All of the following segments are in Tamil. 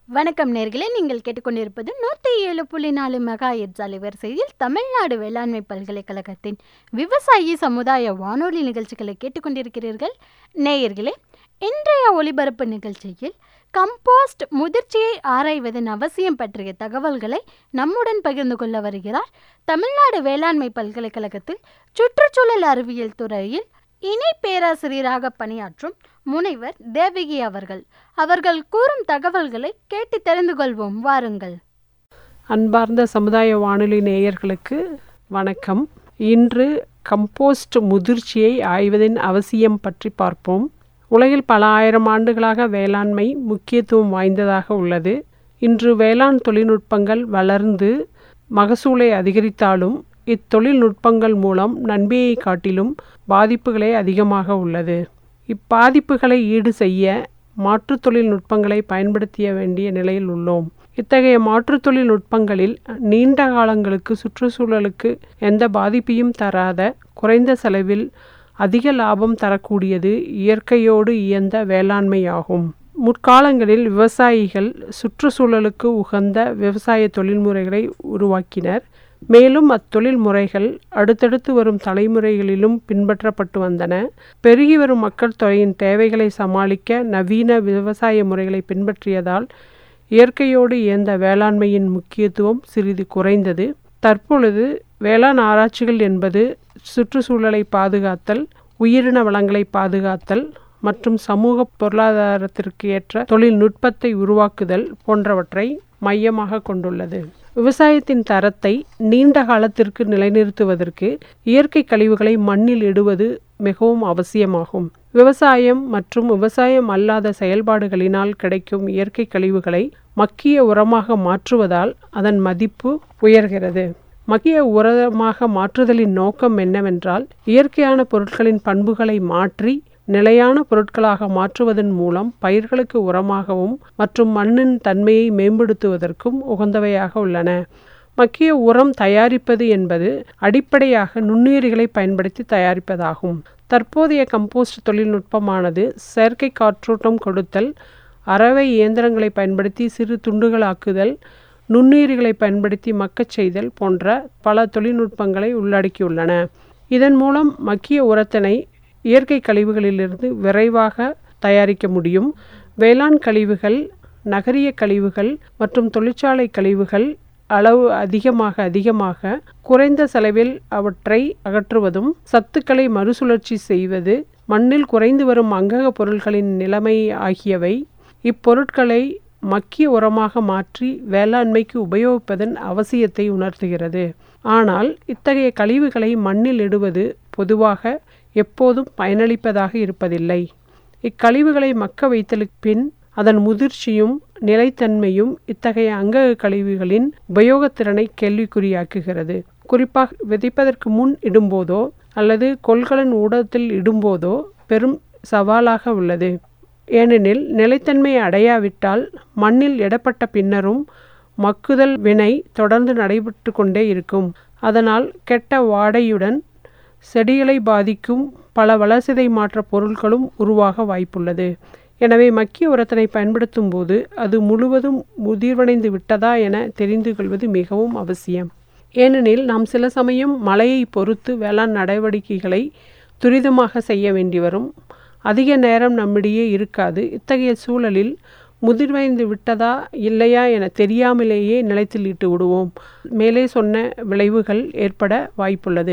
வணக்கம் நேர்களே நீங்கள் கேட்டுக்கொண்டிருப்பது நூற்றி ஏழு புள்ளி நாலு மெகா எட்ஸ் அலைவரிசையில் தமிழ்நாடு வேளாண்மை பல்கலைக்கழகத்தின் விவசாயி சமுதாய வானொலி நிகழ்ச்சிகளை கேட்டுக்கொண்டிருக்கிறீர்கள் நேயர்களே இன்றைய ஒளிபரப்பு நிகழ்ச்சியில் கம்போஸ்ட் முதிர்ச்சியை ஆராய்வதன் அவசியம் பற்றிய தகவல்களை நம்முடன் பகிர்ந்து கொள்ள வருகிறார் தமிழ்நாடு வேளாண்மை பல்கலைக்கழகத்தில் சுற்றுச்சூழல் அறிவியல் துறையில் இணை பேராசிரியராக பணியாற்றும் முனைவர் தேவகி அவர்கள் அவர்கள் கூறும் தகவல்களை கேட்டு தெரிந்து கொள்வோம் வாருங்கள் அன்பார்ந்த சமுதாய வானொலி நேயர்களுக்கு வணக்கம் இன்று கம்போஸ்ட் முதிர்ச்சியை ஆய்வதின் அவசியம் பற்றி பார்ப்போம் உலகில் பல ஆயிரம் ஆண்டுகளாக வேளாண்மை முக்கியத்துவம் வாய்ந்ததாக உள்ளது இன்று வேளாண் தொழில்நுட்பங்கள் வளர்ந்து மகசூலை அதிகரித்தாலும் இத்தொழில்நுட்பங்கள் மூலம் நன்மையை காட்டிலும் பாதிப்புகளே அதிகமாக உள்ளது இப்பாதிப்புகளை ஈடு செய்ய மாற்றுத் தொழில்நுட்பங்களை பயன்படுத்திய வேண்டிய நிலையில் உள்ளோம் இத்தகைய மாற்றுத் தொழில்நுட்பங்களில் நீண்ட காலங்களுக்கு சுற்றுச்சூழலுக்கு எந்த பாதிப்பையும் தராத குறைந்த செலவில் அதிக லாபம் தரக்கூடியது இயற்கையோடு இயந்த வேளாண்மையாகும் முற்காலங்களில் விவசாயிகள் சுற்றுச்சூழலுக்கு உகந்த விவசாய தொழில்முறைகளை உருவாக்கினர் மேலும் அத்தொழில் முறைகள் அடுத்தடுத்து வரும் தலைமுறைகளிலும் பின்பற்றப்பட்டு வந்தன பெருகி வரும் மக்கள் தொகையின் தேவைகளை சமாளிக்க நவீன விவசாய முறைகளை பின்பற்றியதால் இயற்கையோடு இயந்த வேளாண்மையின் முக்கியத்துவம் சிறிது குறைந்தது தற்பொழுது வேளாண் ஆராய்ச்சிகள் என்பது சுற்றுச்சூழலை பாதுகாத்தல் உயிரின வளங்களை பாதுகாத்தல் மற்றும் சமூக பொருளாதாரத்திற்கு ஏற்ற தொழில்நுட்பத்தை உருவாக்குதல் போன்றவற்றை மையமாக கொண்டுள்ளது விவசாயத்தின் தரத்தை நீண்ட காலத்திற்கு நிலைநிறுத்துவதற்கு இயற்கை கழிவுகளை மண்ணில் இடுவது மிகவும் அவசியமாகும் விவசாயம் மற்றும் விவசாயம் அல்லாத செயல்பாடுகளினால் கிடைக்கும் இயற்கை கழிவுகளை மக்கிய உரமாக மாற்றுவதால் அதன் மதிப்பு உயர்கிறது மக்கிய உரமாக மாற்றுதலின் நோக்கம் என்னவென்றால் இயற்கையான பொருட்களின் பண்புகளை மாற்றி நிலையான பொருட்களாக மாற்றுவதன் மூலம் பயிர்களுக்கு உரமாகவும் மற்றும் மண்ணின் தன்மையை மேம்படுத்துவதற்கும் உகந்தவையாக உள்ளன மக்கிய உரம் தயாரிப்பது என்பது அடிப்படையாக நுண்ணுயிரிகளை பயன்படுத்தி தயாரிப்பதாகும் தற்போதைய கம்போஸ்ட் தொழில்நுட்பமானது செயற்கை காற்றோட்டம் கொடுத்தல் அறவை இயந்திரங்களை பயன்படுத்தி சிறு துண்டுகளாக்குதல் நுண்ணுயிரிகளை பயன்படுத்தி மக்கச் செய்தல் போன்ற பல தொழில்நுட்பங்களை உள்ளடக்கியுள்ளன இதன் மூலம் மக்கிய உரத்தினை இயற்கை கழிவுகளிலிருந்து விரைவாக தயாரிக்க முடியும் வேளாண் கழிவுகள் நகரிய கழிவுகள் மற்றும் தொழிற்சாலை கழிவுகள் அளவு அதிகமாக அதிகமாக குறைந்த செலவில் அவற்றை அகற்றுவதும் சத்துக்களை மறுசுழற்சி செய்வது மண்ணில் குறைந்து வரும் அங்கக பொருட்களின் நிலைமை ஆகியவை இப்பொருட்களை மக்கிய உரமாக மாற்றி வேளாண்மைக்கு உபயோகிப்பதன் அவசியத்தை உணர்த்துகிறது ஆனால் இத்தகைய கழிவுகளை மண்ணில் இடுவது பொதுவாக எப்போதும் பயனளிப்பதாக இருப்பதில்லை இக்கழிவுகளை மக்க வைத்தலுக்கு பின் அதன் முதிர்ச்சியும் நிலைத்தன்மையும் இத்தகைய அங்கக கழிவுகளின் உபயோகத்திறனை கேள்விக்குறியாக்குகிறது குறிப்பாக விதைப்பதற்கு முன் இடும்போதோ அல்லது கொள்கலன் ஊடகத்தில் இடும்போதோ பெரும் சவாலாக உள்ளது ஏனெனில் நிலைத்தன்மை அடையாவிட்டால் மண்ணில் இடப்பட்ட பின்னரும் மக்குதல் வினை தொடர்ந்து நடைபெற்று கொண்டே இருக்கும் அதனால் கெட்ட வாடையுடன் செடிகளை பாதிக்கும் பல வளர்சிதை மாற்ற பொருட்களும் உருவாக வாய்ப்புள்ளது எனவே மக்கிய உரத்தினை பயன்படுத்தும் போது அது முழுவதும் முதிர்வடைந்து விட்டதா என தெரிந்து கொள்வது மிகவும் அவசியம் ஏனெனில் நாம் சில சமயம் மழையை பொறுத்து வேளாண் நடவடிக்கைகளை துரிதமாக செய்ய வேண்டி வரும் அதிக நேரம் நம்மிடையே இருக்காது இத்தகைய சூழலில் முதிர்வைந்து விட்டதா இல்லையா என தெரியாமலேயே நிலத்தில் இட்டு விடுவோம் மேலே சொன்ன விளைவுகள் ஏற்பட வாய்ப்புள்ளது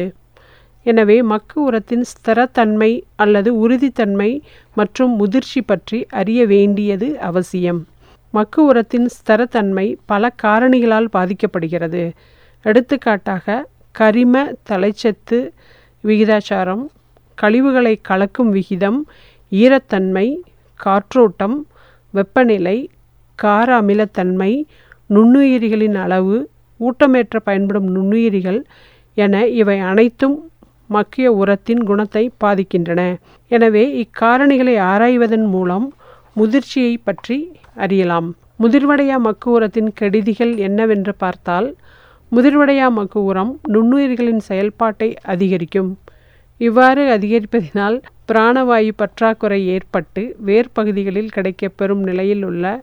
எனவே மக்கு உரத்தின் ஸ்திரத்தன்மை அல்லது உறுதித்தன்மை மற்றும் முதிர்ச்சி பற்றி அறிய வேண்டியது அவசியம் மக்கு உரத்தின் ஸ்திரத்தன்மை பல காரணிகளால் பாதிக்கப்படுகிறது எடுத்துக்காட்டாக கரிம தலைச்சத்து விகிதாச்சாரம் கழிவுகளை கலக்கும் விகிதம் ஈரத்தன்மை காற்றோட்டம் வெப்பநிலை கார அமிலத்தன்மை நுண்ணுயிரிகளின் அளவு ஊட்டமேற்ற பயன்படும் நுண்ணுயிரிகள் என இவை அனைத்தும் மக்கிய உரத்தின் குணத்தை பாதிக்கின்றன எனவே இக்காரணிகளை ஆராய்வதன் மூலம் முதிர்ச்சியை பற்றி அறியலாம் முதிர்வடையா மக்கு உரத்தின் கெடுதிகள் என்னவென்று பார்த்தால் முதிர்வடையா மக்கு உரம் நுண்ணுயிர்களின் செயல்பாட்டை அதிகரிக்கும் இவ்வாறு அதிகரிப்பதினால் பிராணவாயு பற்றாக்குறை ஏற்பட்டு வேர் பகுதிகளில் கிடைக்கப்பெறும் நிலையில் உள்ள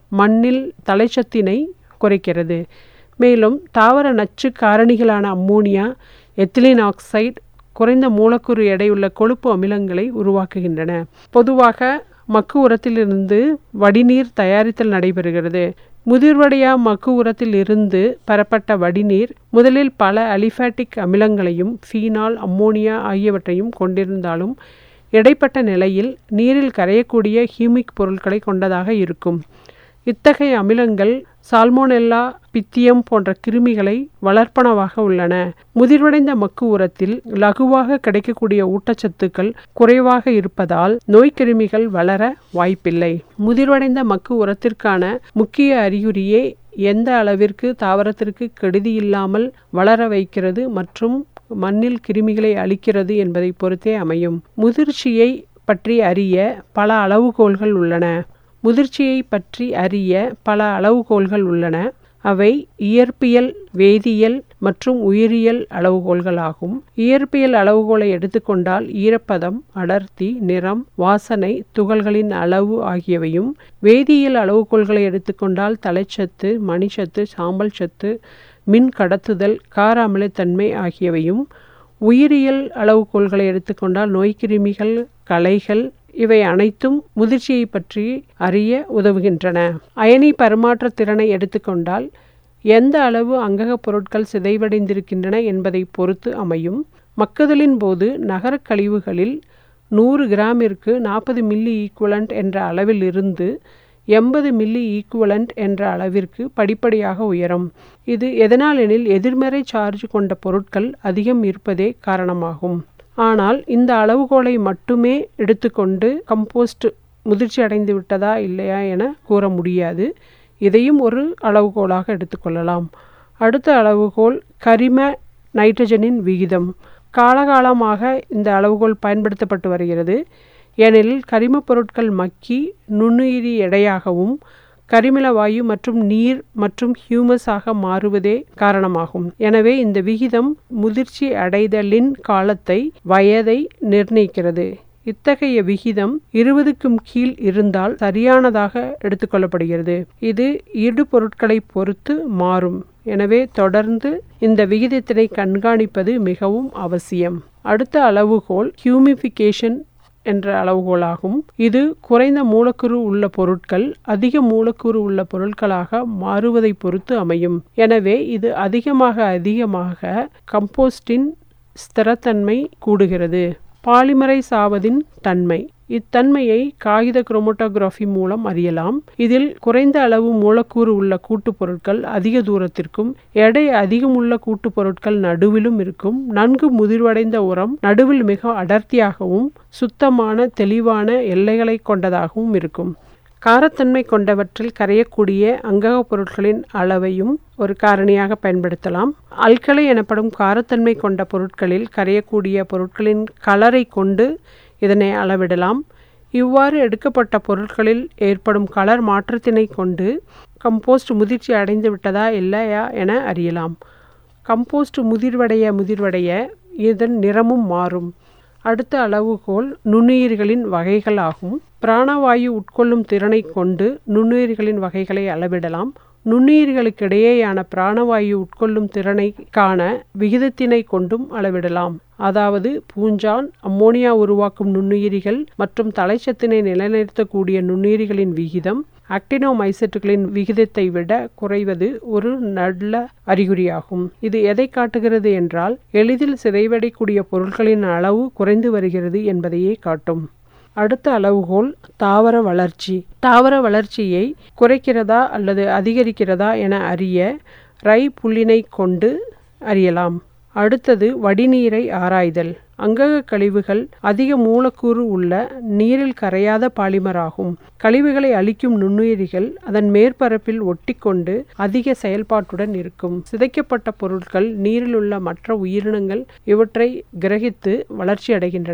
மண்ணில் தலைச்சத்தினை குறைக்கிறது மேலும் தாவர நச்சு காரணிகளான அம்மோனியா எத்திலின் ஆக்சைடு குறைந்த மூலக்கூறு எடையுள்ள கொழுப்பு அமிலங்களை உருவாக்குகின்றன பொதுவாக மக்கு உரத்திலிருந்து வடிநீர் தயாரித்தல் நடைபெறுகிறது முதிர்வடையா மக்கு உரத்தில் இருந்து பெறப்பட்ட வடிநீர் முதலில் பல அலிஃபேட்டிக் அமிலங்களையும் ஃபீனால் அம்மோனியா ஆகியவற்றையும் கொண்டிருந்தாலும் இடைப்பட்ட நிலையில் நீரில் கரையக்கூடிய ஹியூமிக் பொருட்களை கொண்டதாக இருக்கும் இத்தகைய அமிலங்கள் சால்மோனெல்லா பித்தியம் போன்ற கிருமிகளை வளர்ப்பனவாக உள்ளன முதிர்வடைந்த மக்கு உரத்தில் லகுவாக கிடைக்கக்கூடிய ஊட்டச்சத்துக்கள் குறைவாக இருப்பதால் நோய்க்கிருமிகள் வளர வாய்ப்பில்லை முதிர்வடைந்த மக்கு உரத்திற்கான முக்கிய அறிகுறியே எந்த அளவிற்கு தாவரத்திற்கு கெடுதி இல்லாமல் வளர வைக்கிறது மற்றும் மண்ணில் கிருமிகளை அளிக்கிறது என்பதை பொறுத்தே அமையும் முதிர்ச்சியை பற்றி அறிய பல அளவுகோல்கள் உள்ளன முதிர்ச்சியை பற்றி அறிய பல அளவுகோல்கள் உள்ளன அவை இயற்பியல் வேதியியல் மற்றும் உயிரியல் அளவுகோல்களாகும் இயற்பியல் அளவுகோலை எடுத்துக்கொண்டால் ஈரப்பதம் அடர்த்தி நிறம் வாசனை துகள்களின் அளவு ஆகியவையும் வேதியியல் அளவுகோல்களை எடுத்துக்கொண்டால் தலைச்சத்து மணிச்சத்து சாம்பல் சத்து மின் கடத்துதல் கார அமிலத்தன்மை ஆகியவையும் உயிரியல் அளவுகோல்களை எடுத்துக்கொண்டால் நோய்க்கிருமிகள் களைகள் இவை அனைத்தும் முதிர்ச்சியை பற்றி அறிய உதவுகின்றன அயனி பரிமாற்ற திறனை எடுத்துக்கொண்டால் எந்த அளவு அங்ககப் பொருட்கள் சிதைவடைந்திருக்கின்றன என்பதை பொறுத்து அமையும் மக்குதலின் போது நகரக் கழிவுகளில் நூறு கிராமிற்கு நாற்பது மில்லி ஈக்குவலண்ட் என்ற அளவில் இருந்து எண்பது மில்லி ஈக்குவலண்ட் என்ற அளவிற்கு படிப்படியாக உயரும் இது எதனாலெனில் எதிர்மறை சார்ஜ் கொண்ட பொருட்கள் அதிகம் இருப்பதே காரணமாகும் ஆனால் இந்த அளவுகோலை மட்டுமே எடுத்துக்கொண்டு கம்போஸ்ட் முதிர்ச்சி அடைந்து விட்டதா இல்லையா என கூற முடியாது இதையும் ஒரு அளவுகோலாக எடுத்துக்கொள்ளலாம் அடுத்த அளவுகோல் கரிம நைட்ரஜனின் விகிதம் காலகாலமாக இந்த அளவுகோல் பயன்படுத்தப்பட்டு வருகிறது ஏனெனில் கரிமப் பொருட்கள் மக்கி நுண்ணுயிரி எடையாகவும் கரிமில வாயு மற்றும் நீர் மற்றும் ஹியூமஸாக மாறுவதே காரணமாகும் எனவே இந்த விகிதம் முதிர்ச்சி அடைதலின் காலத்தை வயதை நிர்ணயிக்கிறது இத்தகைய விகிதம் இருபதுக்கும் கீழ் இருந்தால் சரியானதாக எடுத்துக்கொள்ளப்படுகிறது இது இடு பொருட்களை பொறுத்து மாறும் எனவே தொடர்ந்து இந்த விகிதத்தினை கண்காணிப்பது மிகவும் அவசியம் அடுத்த அளவுகோல் ஹியூமிஃபிகேஷன் என்ற அளவுகோலாகும் இது குறைந்த மூலக்கூறு உள்ள பொருட்கள் அதிக மூலக்கூறு உள்ள பொருட்களாக மாறுவதை பொறுத்து அமையும் எனவே இது அதிகமாக அதிகமாக கம்போஸ்டின் ஸ்திரத்தன்மை கூடுகிறது பாலிமரைஸ் ஆவதின் தன்மை இத்தன்மையை காகித குரோமோட்டோகிராஃபி மூலம் அறியலாம் இதில் குறைந்த அளவு மூலக்கூறு உள்ள கூட்டுப் பொருட்கள் அதிக தூரத்திற்கும் எடை அதிகம் உள்ள கூட்டுப் பொருட்கள் நடுவிலும் இருக்கும் நன்கு முதிர்வடைந்த உரம் நடுவில் மிக அடர்த்தியாகவும் சுத்தமான தெளிவான எல்லைகளை கொண்டதாகவும் இருக்கும் காரத்தன்மை கொண்டவற்றில் கரையக்கூடிய அங்கக பொருட்களின் அளவையும் ஒரு காரணியாக பயன்படுத்தலாம் அல்கலை எனப்படும் காரத்தன்மை கொண்ட பொருட்களில் கரையக்கூடிய பொருட்களின் கலரை கொண்டு இதனை அளவிடலாம் இவ்வாறு எடுக்கப்பட்ட பொருட்களில் ஏற்படும் கலர் மாற்றத்தினை கொண்டு கம்போஸ்ட் முதிர்ச்சி அடைந்து விட்டதா இல்லையா என அறியலாம் கம்போஸ்ட் முதிர்வடைய முதிர்வடைய இதன் நிறமும் மாறும் அடுத்த அளவுகோல் நுண்ணுயிர்களின் வகைகள் ஆகும் பிராணவாயு உட்கொள்ளும் திறனை கொண்டு நுண்ணுயிர்களின் வகைகளை அளவிடலாம் நுண்ணுயிர்களுக்கிடையேயான பிராணவாயு உட்கொள்ளும் திறனை காண விகிதத்தினை கொண்டும் அளவிடலாம் அதாவது பூஞ்சான் அம்மோனியா உருவாக்கும் நுண்ணுயிரிகள் மற்றும் தலைச்சத்தினை நிலைநிறுத்தக்கூடிய நுண்ணுயிரிகளின் விகிதம் ஆக்டினோமைசெட்டுகளின் விகிதத்தை விட குறைவது ஒரு நல்ல அறிகுறியாகும் இது எதை காட்டுகிறது என்றால் எளிதில் சிதைவடைக்கூடிய பொருட்களின் அளவு குறைந்து வருகிறது என்பதையே காட்டும் அடுத்த அளவுகோல் தாவர வளர்ச்சி தாவர வளர்ச்சியை குறைக்கிறதா அல்லது அதிகரிக்கிறதா என அறிய ரை புள்ளினை கொண்டு அறியலாம் அடுத்தது வடிநீரை ஆராய்தல் அங்கக கழிவுகள் அதிக மூலக்கூறு உள்ள நீரில் கரையாத பாலிமர் ஆகும் கழிவுகளை அழிக்கும் நுண்ணுயிரிகள் அதன் மேற்பரப்பில் ஒட்டிக்கொண்டு அதிக செயல்பாட்டுடன் இருக்கும் சிதைக்கப்பட்ட பொருட்கள் நீரில் உள்ள மற்ற உயிரினங்கள் இவற்றை கிரகித்து வளர்ச்சி அடைகின்றன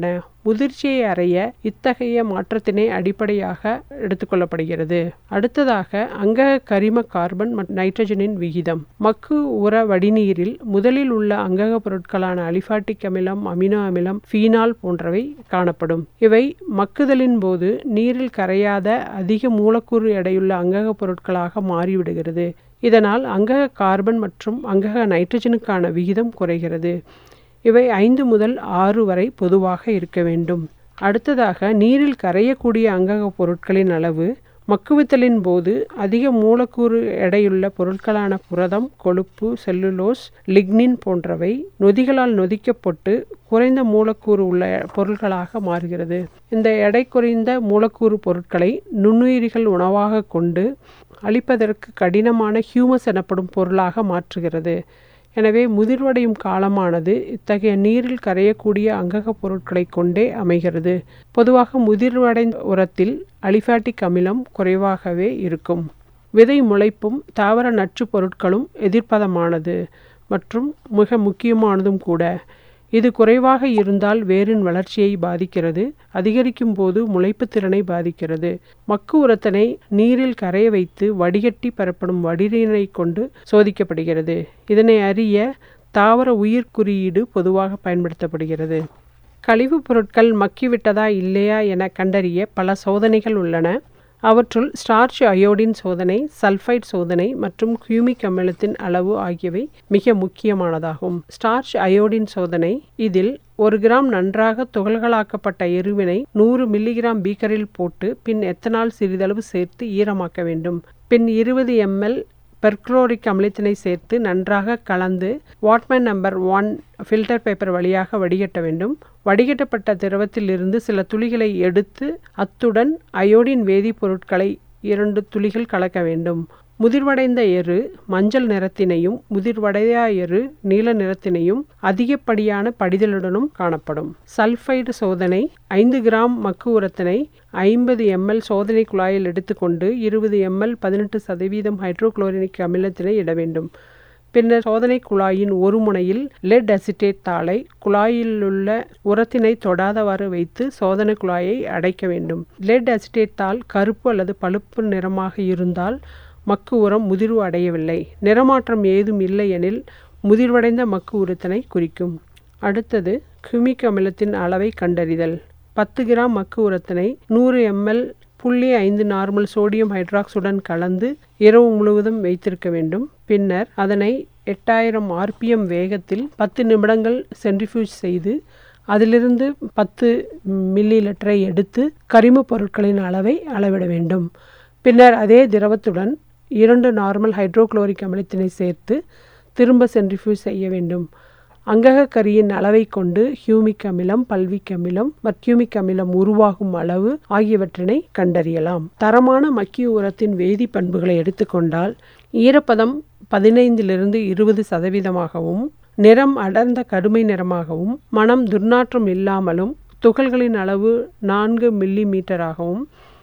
முதிர்ச்சியை அறைய இத்தகைய மாற்றத்தினை அடிப்படையாக எடுத்துக்கொள்ளப்படுகிறது அடுத்ததாக அங்கக கரிம கார்பன் மற்றும் நைட்ரஜனின் விகிதம் மக்கு உர வடிநீரில் முதலில் உள்ள அங்கக பொருட்களான அலிஃபாட்டிக் அமிலம் அமினோ அமிலம் ஃபீனால் போன்றவை காணப்படும் இவை மக்குதலின் போது நீரில் கரையாத அதிக மூலக்கூறு எடையுள்ள அங்கக பொருட்களாக மாறிவிடுகிறது இதனால் அங்கக கார்பன் மற்றும் அங்கக நைட்ரஜனுக்கான விகிதம் குறைகிறது இவை ஐந்து முதல் ஆறு வரை பொதுவாக இருக்க வேண்டும் அடுத்ததாக நீரில் கரையக்கூடிய அங்கக பொருட்களின் அளவு மக்குவித்தலின் போது அதிக மூலக்கூறு எடையுள்ள பொருட்களான புரதம் கொழுப்பு செல்லுலோஸ் லிக்னின் போன்றவை நொதிகளால் நொதிக்கப்பட்டு குறைந்த மூலக்கூறு உள்ள பொருட்களாக மாறுகிறது இந்த எடை குறைந்த மூலக்கூறு பொருட்களை நுண்ணுயிரிகள் உணவாக கொண்டு அழிப்பதற்கு கடினமான ஹியூமஸ் எனப்படும் பொருளாக மாற்றுகிறது எனவே முதிர்வடையும் காலமானது இத்தகைய நீரில் கரையக்கூடிய அங்கக பொருட்களை கொண்டே அமைகிறது பொதுவாக முதிர்வடைந்த உரத்தில் அலிஃபாட்டிக் அமிலம் குறைவாகவே இருக்கும் விதை முளைப்பும் தாவர நச்சு பொருட்களும் எதிர்ப்பதமானது மற்றும் மிக முக்கியமானதும் கூட இது குறைவாக இருந்தால் வேரின் வளர்ச்சியை பாதிக்கிறது அதிகரிக்கும் போது முளைப்பு திறனை பாதிக்கிறது மக்கு உரத்தினை நீரில் கரைய வைத்து வடிகட்டி பெறப்படும் வடிநீரை கொண்டு சோதிக்கப்படுகிறது இதனை அறிய தாவர உயிர் குறியீடு பொதுவாக பயன்படுத்தப்படுகிறது கழிவுப் பொருட்கள் மக்கிவிட்டதா இல்லையா என கண்டறிய பல சோதனைகள் உள்ளன அவற்றுள் ஸ்டார்ச் அயோடின் சோதனை சல்ஃபைட் சோதனை மற்றும் கியூமிக் அமிலத்தின் அளவு ஆகியவை மிக முக்கியமானதாகும் ஸ்டார்ச் அயோடின் சோதனை இதில் ஒரு கிராம் நன்றாக துகள்களாக்கப்பட்ட எருவினை நூறு மில்லிகிராம் பீக்கரில் போட்டு பின் எத்தனால் சிறிதளவு சேர்த்து ஈரமாக்க வேண்டும் பின் இருபது எம்எல் பெர்க்ளோரிக் அமிலத்தினை சேர்த்து நன்றாக கலந்து Whatman number one filter paper வழியாக வடிகட்ட வேண்டும் வடிகட்டப்பட்ட திரவத்திலிருந்து சில துளிகளை எடுத்து அத்துடன் அயோடின் வேதிப்பொருட்களை இரண்டு துளிகள் கலக்க வேண்டும் முதிர்வடைந்த எரு மஞ்சள் நிறத்தினையும் முதிர்வடையா எரு நீல நிறத்தினையும் அதிகப்படியான படிதலுடனும் காணப்படும் சல்ஃபைடு சோதனை ஐந்து கிராம் மக்கு உரத்தினை ஐம்பது எம்எல் சோதனை குழாயில் எடுத்துக்கொண்டு இருபது எம்எல் பதினெட்டு சதவீதம் ஹைட்ரோகுளோரினிக் அமிலத்தினை இட வேண்டும் பின்னர் சோதனை குழாயின் ஒரு முனையில் லெட் அசிட்டேட் தாளை குழாயிலுள்ள உரத்தினை தொடாதவாறு வைத்து சோதனை குழாயை அடைக்க வேண்டும் லெட் அசிட்டேட் தாள் கருப்பு அல்லது பழுப்பு நிறமாக இருந்தால் மக்கு உரம் முதிர்வு அடையவில்லை நிறமாற்றம் ஏதும் இல்லை எனில் முதிர்வடைந்த மக்கு உரத்தினை குறிக்கும் அடுத்தது குமிக் அமிலத்தின் அளவை கண்டறிதல் பத்து கிராம் மக்கு உரத்தினை நூறு எம்எல் புள்ளி ஐந்து நார்மல் சோடியம் ஹைட்ராக்ஸுடன் கலந்து இரவு முழுவதும் வைத்திருக்க வேண்டும் பின்னர் அதனை எட்டாயிரம் ஆர்பிஎம் வேகத்தில் பத்து நிமிடங்கள் சென்ட்ரிஃபியூஜ் செய்து அதிலிருந்து பத்து மில்லி லிட்டரை எடுத்து கரிம பொருட்களின் அளவை அளவிட வேண்டும் பின்னர் அதே திரவத்துடன் இரண்டு நார்மல் ஹைட்ரோகுளோரிக் அமிலத்தினை சேர்த்து திரும்ப சென்ட்ரிஃபியூஸ் செய்ய வேண்டும் அங்கக கரியின் அளவை கொண்டு ஹியூமிக் அமிலம் பல்விக் அமிலம் மர்க்யூமிக் அமிலம் உருவாகும் அளவு ஆகியவற்றினை கண்டறியலாம் தரமான மக்கிய உரத்தின் வேதி பண்புகளை எடுத்துக்கொண்டால் ஈரப்பதம் பதினைந்திலிருந்து இருபது சதவீதமாகவும் நிறம் அடர்ந்த கடுமை நிறமாகவும் மனம் துர்நாற்றம் இல்லாமலும் துகள்களின் அளவு நான்கு மில்லி மீட்டராகவும்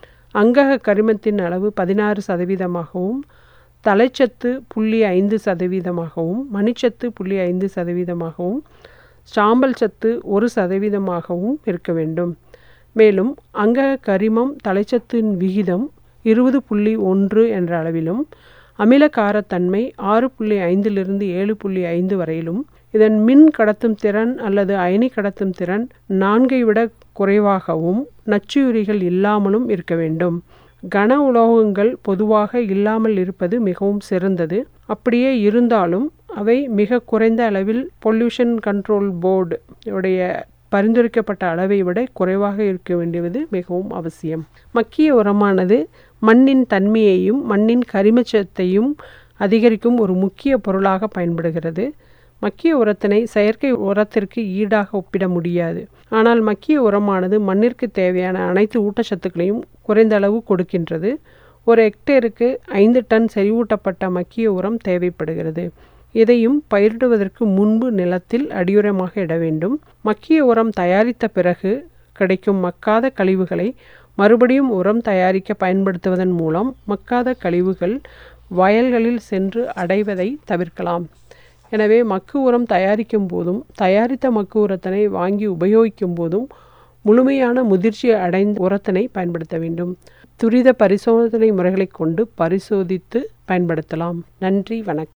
அங்கக கரிமத்தின் அளவு பதினாறு சதவீதமாகவும் தலைச்சத்து புள்ளி ஐந்து சதவீதமாகவும் மணிச்சத்து புள்ளி ஐந்து சதவீதமாகவும் சாம்பல் சத்து ஒரு சதவீதமாகவும் இருக்க வேண்டும் மேலும் அங்கக கரிமம் தலைச்சத்தின் விகிதம் இருபது புள்ளி ஒன்று என்ற அளவிலும் அமிலகாரத்தன்மை ஆறு புள்ளி ஐந்திலிருந்து ஏழு புள்ளி ஐந்து வரையிலும் இதன் மின் கடத்தும் திறன் அல்லது அயனி கடத்தும் திறன் நான்கை விட குறைவாகவும் நச்சுயுரிகள் இல்லாமலும் இருக்க வேண்டும் கன உலோகங்கள் பொதுவாக இல்லாமல் இருப்பது மிகவும் சிறந்தது அப்படியே இருந்தாலும் அவை மிக குறைந்த அளவில் பொல்யூஷன் கண்ட்ரோல் போர்டு உடைய பரிந்துரைக்கப்பட்ட அளவை விட குறைவாக இருக்க வேண்டியது மிகவும் அவசியம் மக்கிய உரமானது மண்ணின் தன்மையையும் மண்ணின் கரிமச்சத்தையும் அதிகரிக்கும் ஒரு முக்கிய பொருளாக பயன்படுகிறது மக்கிய உரத்தினை செயற்கை உரத்திற்கு ஈடாக ஒப்பிட முடியாது ஆனால் மக்கிய உரமானது மண்ணிற்கு தேவையான அனைத்து ஊட்டச்சத்துக்களையும் குறைந்த அளவு கொடுக்கின்றது ஒரு ஹெக்டேருக்கு ஐந்து டன் செறிவூட்டப்பட்ட மக்கிய உரம் தேவைப்படுகிறது இதையும் பயிரிடுவதற்கு முன்பு நிலத்தில் அடியுரமாக இட வேண்டும் மக்கிய உரம் தயாரித்த பிறகு கிடைக்கும் மக்காத கழிவுகளை மறுபடியும் உரம் தயாரிக்க பயன்படுத்துவதன் மூலம் மக்காத கழிவுகள் வயல்களில் சென்று அடைவதை தவிர்க்கலாம் எனவே மக்கு உரம் தயாரிக்கும் போதும் தயாரித்த மக்கு உரத்தினை வாங்கி உபயோகிக்கும் போதும் முழுமையான முதிர்ச்சி அடைந்த உரத்தினை பயன்படுத்த வேண்டும் துரித பரிசோதனை முறைகளை கொண்டு பரிசோதித்து பயன்படுத்தலாம் நன்றி வணக்கம்